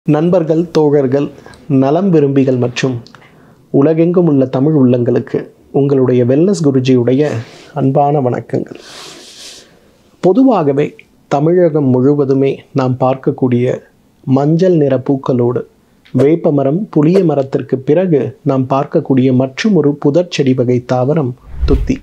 நண்பர்கள் தோழர்கள் நலம் விரும்பிகள் மற்றும் உலகெங்கும் உள்ள தமிழ் உள்ளங்களுக்கு உங்களுடைய வெல்னஸ் குருஜியுடைய அன்பான வணக்கங்கள் பொதுவாகவே தமிழகம் முழுவதுமே நாம் பார்க்கக்கூடிய மஞ்சள் நிற பூக்களோடு வேப்பமரம் புளிய மரத்திற்கு பிறகு நாம் பார்க்கக்கூடிய மற்றும் ஒரு புதர் செடி வகை தாவரம் துத்தி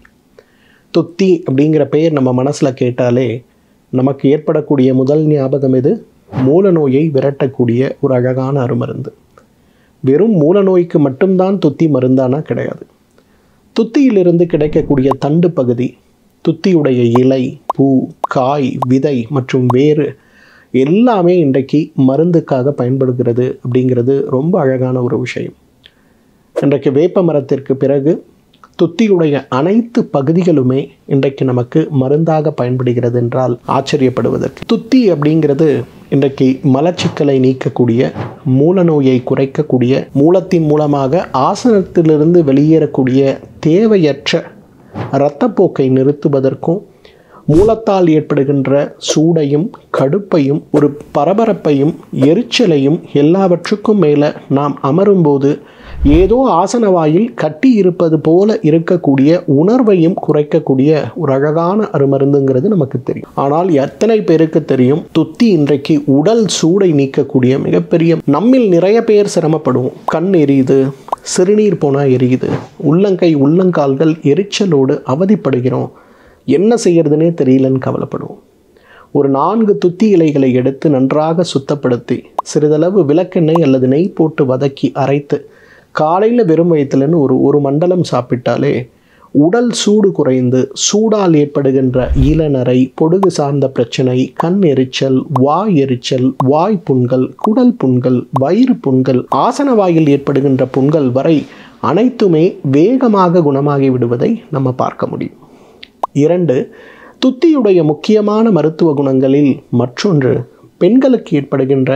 துத்தி அப்படிங்கிற பெயர் நம்ம மனசில் கேட்டாலே நமக்கு ஏற்படக்கூடிய முதல் ஞாபகம் எது மூல நோயை விரட்டக்கூடிய ஒரு அழகான அருமருந்து வெறும் மூல நோய்க்கு மட்டும்தான் துத்தி மருந்தானா கிடையாது துத்தியிலிருந்து கிடைக்கக்கூடிய தண்டு பகுதி துத்தியுடைய இலை பூ காய் விதை மற்றும் வேறு எல்லாமே இன்றைக்கு மருந்துக்காக பயன்படுகிறது அப்படிங்கிறது ரொம்ப அழகான ஒரு விஷயம் இன்றைக்கு வேப்ப மரத்திற்கு பிறகு துத்தியுடைய அனைத்து பகுதிகளுமே இன்றைக்கு நமக்கு மருந்தாக பயன்படுகிறது என்றால் ஆச்சரியப்படுவதற்கு துத்தி அப்படிங்கிறது இன்றைக்கு மலச்சிக்கலை நீக்கக்கூடிய மூல நோயை குறைக்கக்கூடிய மூலத்தின் மூலமாக ஆசனத்திலிருந்து வெளியேறக்கூடிய தேவையற்ற இரத்தப்போக்கை நிறுத்துவதற்கும் மூலத்தால் ஏற்படுகின்ற சூடையும் கடுப்பையும் ஒரு பரபரப்பையும் எரிச்சலையும் எல்லாவற்றுக்கும் மேலே நாம் அமரும்போது ஏதோ ஆசனவாயில் கட்டி இருப்பது போல இருக்கக்கூடிய உணர்வையும் குறைக்கக்கூடிய ஒரு அழகான அருமருந்துங்கிறது நமக்கு தெரியும் ஆனால் எத்தனை பேருக்கு தெரியும் துத்தி இன்றைக்கு உடல் சூடை நீக்கக்கூடிய மிகப்பெரிய நம்மில் நிறைய பேர் சிரமப்படுவோம் கண் எரியுது சிறுநீர் போனால் எரியுது உள்ளங்கை உள்ளங்கால்கள் எரிச்சலோடு அவதிப்படுகிறோம் என்ன செய்யறதுனே தெரியலன்னு கவலைப்படுவோம் ஒரு நான்கு துத்தி இலைகளை எடுத்து நன்றாக சுத்தப்படுத்தி சிறிதளவு விளக்கெண்ணெய் அல்லது நெய் போட்டு வதக்கி அரைத்து காலையில் வெறும் வயிற்றுலன்னு ஒரு ஒரு மண்டலம் சாப்பிட்டாலே உடல் சூடு குறைந்து சூடால் ஏற்படுகின்ற இளநரை பொடுகு சார்ந்த பிரச்சனை கண் எரிச்சல் வாய் எரிச்சல் வாய் புண்கள் குடல் புண்கள் வயிறு புண்கள் ஆசன வாயில் ஏற்படுகின்ற புண்கள் வரை அனைத்துமே வேகமாக குணமாகி விடுவதை நம்ம பார்க்க முடியும் இரண்டு துத்தியுடைய முக்கியமான மருத்துவ குணங்களில் மற்றொன்று பெண்களுக்கு ஏற்படுகின்ற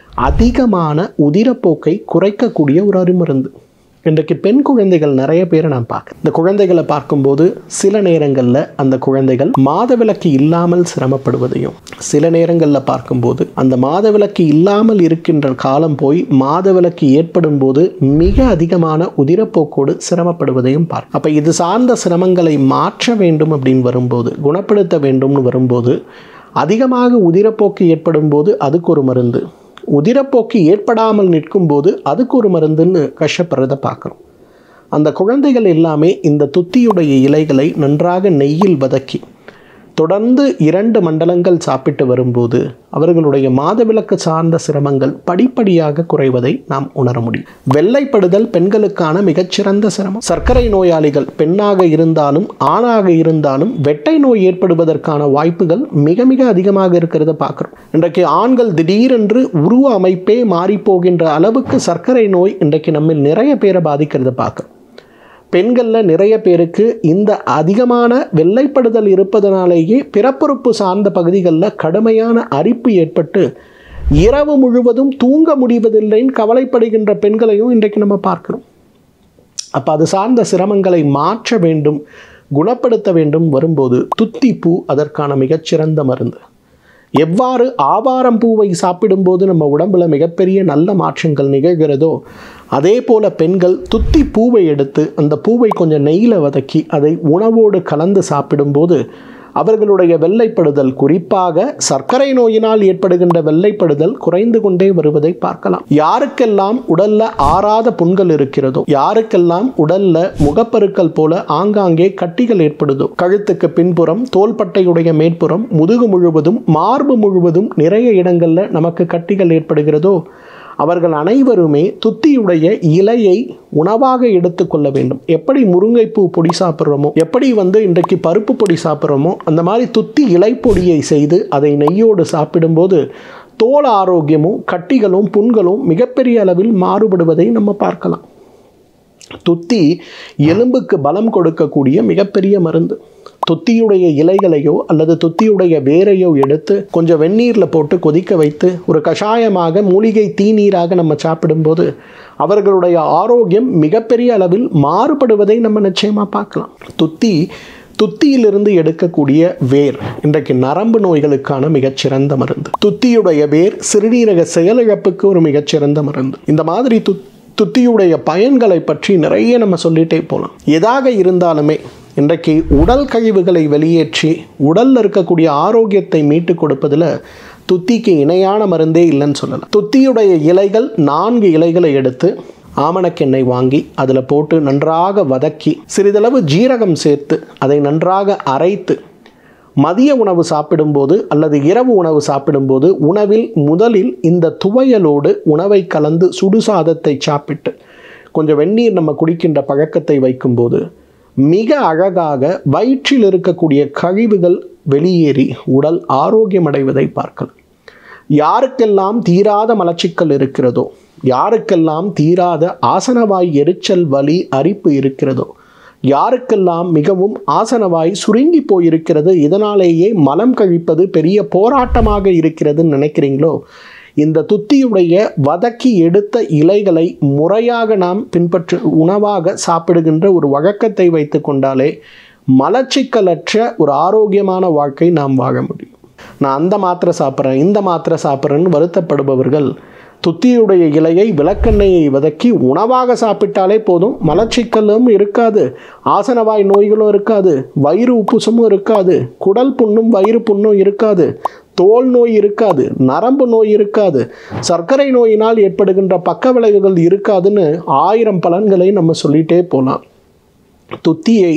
அதிகமான உதிரப்போக்கை குறைக்கக்கூடிய ஒரு அருமருந்து இன்றைக்கு பெண் குழந்தைகள் நிறைய பேரை நான் பார்க்குறேன் இந்த குழந்தைகளை பார்க்கும்போது சில நேரங்களில் அந்த குழந்தைகள் மாதவிலக்கு இல்லாமல் சிரமப்படுவதையும் சில நேரங்களில் பார்க்கும்போது அந்த மாதவிலக்கு இல்லாமல் இருக்கின்ற காலம் போய் மாதவிலக்கு ஏற்படும் போது மிக அதிகமான உதிரப்போக்கோடு சிரமப்படுவதையும் பார்க்க அப்போ இது சார்ந்த சிரமங்களை மாற்ற வேண்டும் அப்படின்னு வரும்போது குணப்படுத்த வேண்டும்னு வரும்போது அதிகமாக உதிரப்போக்கு ஏற்படும் போது அதுக்கு ஒரு மருந்து உதிரப்போக்கு ஏற்படாமல் நிற்கும்போது அதுக்கு ஒரு மருந்துன்னு கஷ்டப்படுறதை பார்க்குறோம் அந்த குழந்தைகள் எல்லாமே இந்த துத்தியுடைய இலைகளை நன்றாக நெய்யில் வதக்கி தொடர்ந்து இரண்டு மண்டலங்கள் சாப்பிட்டு வரும்போது அவர்களுடைய மாதவிலக்கு சார்ந்த சிரமங்கள் படிப்படியாக குறைவதை நாம் உணர முடியும் வெள்ளைப்படுதல் பெண்களுக்கான மிகச்சிறந்த சிரமம் சர்க்கரை நோயாளிகள் பெண்ணாக இருந்தாலும் ஆணாக இருந்தாலும் வெட்டை நோய் ஏற்படுவதற்கான வாய்ப்புகள் மிக மிக அதிகமாக இருக்கிறத பார்க்குறோம் இன்றைக்கு ஆண்கள் திடீரென்று உருவ அமைப்பே மாறிப்போகின்ற அளவுக்கு சர்க்கரை நோய் இன்றைக்கு நம்ம நிறைய பேரை பாதிக்கிறத பார்க்குறோம் பெண்களில் நிறைய பேருக்கு இந்த அதிகமான வெள்ளைப்படுதல் இருப்பதனாலேயே பிறப்புறுப்பு சார்ந்த பகுதிகளில் கடுமையான அரிப்பு ஏற்பட்டு இரவு முழுவதும் தூங்க முடிவதில்லைன்னு கவலைப்படுகின்ற பெண்களையும் இன்றைக்கு நம்ம பார்க்கிறோம் அப்போ அது சார்ந்த சிரமங்களை மாற்ற வேண்டும் குணப்படுத்த வேண்டும் வரும்போது துத்தி பூ அதற்கான மிகச்சிறந்த மருந்து எவ்வாறு ஆவாரம் பூவை சாப்பிடும்போது நம்ம உடம்புல மிகப்பெரிய நல்ல மாற்றங்கள் நிகழ்கிறதோ அதே போல பெண்கள் துத்தி பூவை எடுத்து அந்த பூவை கொஞ்சம் நெய்யில் வதக்கி அதை உணவோடு கலந்து சாப்பிடும்போது அவர்களுடைய வெள்ளைப்படுதல் குறிப்பாக சர்க்கரை நோயினால் ஏற்படுகின்ற வெள்ளைப்படுதல் குறைந்து கொண்டே வருவதை பார்க்கலாம் யாருக்கெல்லாம் உடல்ல ஆறாத புண்கள் இருக்கிறதோ யாருக்கெல்லாம் உடல்ல முகப்பருக்கள் போல ஆங்காங்கே கட்டிகள் ஏற்படுதோ கழுத்துக்கு பின்புறம் தோள்பட்டையுடைய மேற்புறம் முதுகு முழுவதும் மார்பு முழுவதும் நிறைய இடங்கள்ல நமக்கு கட்டிகள் ஏற்படுகிறதோ அவர்கள் அனைவருமே துத்தியுடைய இலையை உணவாக எடுத்துக்கொள்ள வேண்டும் எப்படி முருங்கைப்பூ பொடி சாப்பிட்றோமோ எப்படி வந்து இன்றைக்கு பருப்பு பொடி சாப்பிட்றோமோ அந்த மாதிரி துத்தி இலைப்பொடியை செய்து அதை நெய்யோடு சாப்பிடும்போது தோல் ஆரோக்கியமும் கட்டிகளும் புண்களும் மிகப்பெரிய அளவில் மாறுபடுவதை நம்ம பார்க்கலாம் துத்தி எலும்புக்கு பலம் கொடுக்கக்கூடிய மிகப்பெரிய மருந்து தொத்தியுடைய இலைகளையோ அல்லது தொத்தியுடைய வேரையோ எடுத்து கொஞ்சம் வெந்நீரில் போட்டு கொதிக்க வைத்து ஒரு கஷாயமாக மூலிகை தீநீராக நம்ம சாப்பிடும்போது அவர்களுடைய ஆரோக்கியம் மிகப்பெரிய அளவில் மாறுபடுவதை நம்ம நிச்சயமாக பார்க்கலாம் துத்தி துத்தியிலிருந்து எடுக்கக்கூடிய வேர் இன்றைக்கு நரம்பு நோய்களுக்கான மிகச்சிறந்த மருந்து துத்தியுடைய வேர் சிறுநீரக செயலிழப்புக்கு ஒரு மிகச்சிறந்த மருந்து இந்த மாதிரி து துத்தியுடைய பயன்களை பற்றி நிறைய நம்ம சொல்லிட்டே போகலாம் எதாக இருந்தாலுமே இன்றைக்கு உடல் கழிவுகளை வெளியேற்றி உடலில் இருக்கக்கூடிய ஆரோக்கியத்தை மீட்டு கொடுப்பதில் துத்திக்கு இணையான மருந்தே இல்லைன்னு சொல்லலாம் துத்தியுடைய இலைகள் நான்கு இலைகளை எடுத்து ஆமணக்கெண்ணெய் வாங்கி அதில் போட்டு நன்றாக வதக்கி சிறிதளவு ஜீரகம் சேர்த்து அதை நன்றாக அரைத்து மதிய உணவு சாப்பிடும்போது அல்லது இரவு உணவு சாப்பிடும்போது உணவில் முதலில் இந்த துவையலோடு உணவை கலந்து சுடுசாதத்தை சாப்பிட்டு கொஞ்சம் வெந்நீர் நம்ம குடிக்கின்ற பழக்கத்தை வைக்கும்போது மிக அழகாக வயிற்றில் இருக்கக்கூடிய கழிவுகள் வெளியேறி உடல் ஆரோக்கியம் அடைவதை பார்க்கலாம் யாருக்கெல்லாம் தீராத மலச்சிக்கல் இருக்கிறதோ யாருக்கெல்லாம் தீராத ஆசனவாய் எரிச்சல் வலி அரிப்பு இருக்கிறதோ யாருக்கெல்லாம் மிகவும் ஆசனவாய் சுருங்கி போயிருக்கிறது இதனாலேயே மலம் கழிப்பது பெரிய போராட்டமாக இருக்கிறதுன்னு நினைக்கிறீங்களோ இந்த துத்தியுடைய வதக்கி எடுத்த இலைகளை முறையாக நாம் பின்பற்று உணவாக சாப்பிடுகின்ற ஒரு வழக்கத்தை வைத்து கொண்டாலே மலச்சிக்கலற்ற ஒரு ஆரோக்கியமான வாழ்க்கை நாம் வாழ முடியும் நான் அந்த மாத்திரை சாப்பிட்றேன் இந்த மாத்திரை சாப்பிட்றேன்னு வருத்தப்படுபவர்கள் துத்தியுடைய இலையை விளக்கெண்ணெயை வதக்கி உணவாக சாப்பிட்டாலே போதும் மலச்சிக்கலும் இருக்காது ஆசனவாய் நோய்களும் இருக்காது வயிறு உப்புசமும் இருக்காது குடல் புண்ணும் வயிறு புண்ணும் இருக்காது தோல் நோய் இருக்காது நரம்பு நோய் இருக்காது சர்க்கரை நோயினால் ஏற்படுகின்ற பக்க விளைவுகள் இருக்காதுன்னு ஆயிரம் பலன்களை நம்ம சொல்லிட்டே போகலாம் துத்தியை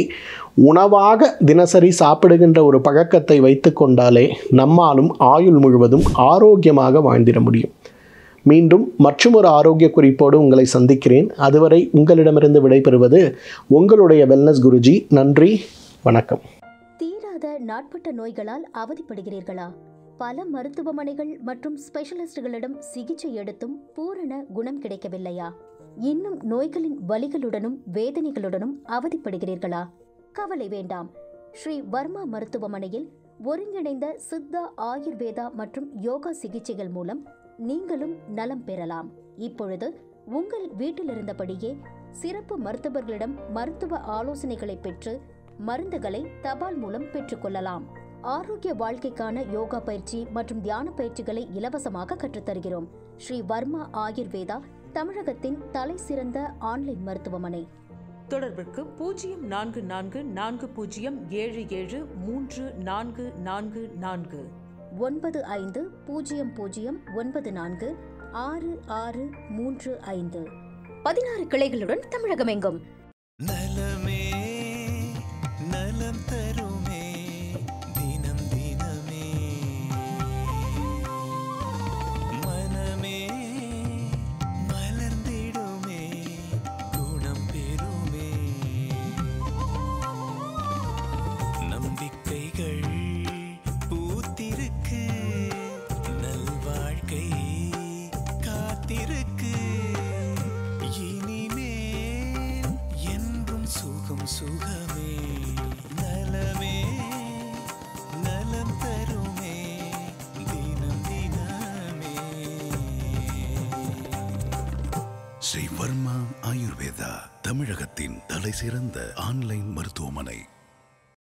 உணவாக தினசரி சாப்பிடுகின்ற ஒரு பழக்கத்தை வைத்து கொண்டாலே நம்மாலும் ஆயுள் முழுவதும் ஆரோக்கியமாக வாழ்ந்திட முடியும் மீண்டும் மற்றும் ஒரு ஆரோக்கிய குறிப்போடு உங்களை சந்திக்கிறேன் அதுவரை உங்களிடமிருந்து விடைபெறுவது உங்களுடைய வெல்னஸ் குருஜி நன்றி வணக்கம் தீராத நாட்பட்ட நோய்களால் அவதிப்படுகிறீர்களா பல மருத்துவமனைகள் மற்றும் ஸ்பெஷலிஸ்டுகளிடம் சிகிச்சை எடுத்தும் பூரண குணம் கிடைக்கவில்லையா இன்னும் நோய்களின் வலிகளுடனும் வேதனைகளுடனும் அவதிப்படுகிறீர்களா கவலை வேண்டாம் ஸ்ரீ வர்மா மருத்துவமனையில் ஒருங்கிணைந்த சித்தா ஆயுர்வேதா மற்றும் யோகா சிகிச்சைகள் மூலம் நீங்களும் நலம் பெறலாம் இப்பொழுது உங்கள் வீட்டிலிருந்தபடியே சிறப்பு மருத்துவர்களிடம் மருத்துவ ஆலோசனைகளை பெற்று மருந்துகளை தபால் மூலம் பெற்றுக்கொள்ளலாம் ஆரோக்கிய வாழ்க்கைக்கான யோகா பயிற்சி மற்றும் தியான பயிற்சிகளை இலவசமாக கற்றுத்தருகிறோம் ஸ்ரீ வர்மா ஆயுர்வேதா தமிழகத்தின் தலை சிறந்த ஆன்லைன் மருத்துவமனை தொடர்பிற்கு பூஜ்ஜியம் நான்கு நான்கு நான்கு பூஜ்ஜியம் ஏழு ஏழு மூன்று நான்கு நான்கு நான்கு ஒன்பது ஐந்து பூஜ்ஜியம் பூஜ்ஜியம் ஒன்பது நான்கு ஆறு ஆறு மூன்று ஐந்து பதினாறு கிளைகளுடன் தமிழகமெங்கும் நலமே நலம் தருமே தினம் தினமே மனமே மலர்ந்திடுமே குணம் பெறுமே நம்பிக்கைகள் பூத்திருக்கு நல்வாழ்க்கை காத்திருக்கு இனிமேல் என்றும் சுகம் சுகமே நலமே நலம் தருமே தினம் தினமே ஸ்ரீ வர்மா ஆயுர்வேதா தமிழகத்தின் தலைசிறந்த ஆன்லைன் மருத்துவமனை